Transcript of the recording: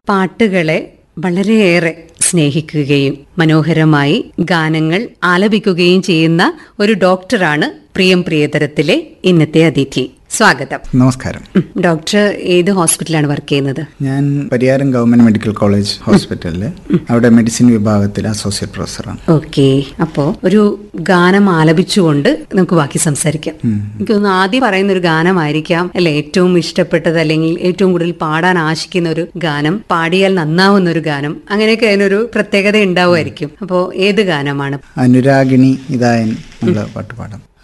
പാട്ടുകളെ വളരെയേറെ സ്നേഹിക്കുകയും മനോഹരമായി ഗാനങ്ങൾ ആലപിക്കുകയും ചെയ്യുന്ന ഒരു ഡോക്ടറാണ് പ്രിയം പ്രിയതരത്തിലെ ഇന്നത്തെ അതിഥി സ്വാഗതം നമസ്കാരം ഉം, ഡോക്ടർ ഏത് ഹോസ്പിറ്റലാണ് വർക്ക് ചെയ്യുന്നത് ഞാൻ പരിയാരം ഗവൺമെന്റ് മെഡിക്കൽ കോളേജ് ഹോസ്പിറ്റലിൽ അവിടെ മെഡിസിൻ വിഭാഗത്തിൽ അസോസിയേറ്റ് പ്രൊഫസറാണ് ഓക്കെ അപ്പോ ഒരു ഗാനം ആലപിച്ചുകൊണ്ട് നമുക്ക് ബാക്കി സംസാരിക്കാം എനിക്ക് തോന്നുന്നു ആദ്യം പറയുന്ന ഒരു ഗാനമായിരിക്കാം അല്ലെ ഏറ്റവും ഇഷ്ടപ്പെട്ടത് അല്ലെങ്കിൽ ഏറ്റവും കൂടുതൽ പാടാൻ ആശിക്കുന്ന ഒരു ഗാനം പാടിയാൽ നന്നാവുന്ന ഒരു ഗാനം അങ്ങനെയൊക്കെ അതിനൊരു പ്രത്യേകത ഉണ്ടാവുമായിരിക്കും അപ്പോ ഏത് ഗാനമാണ് അനുരാഗിണി ഇതായൻ എന്നുള്ള പാട്ട് പാടാം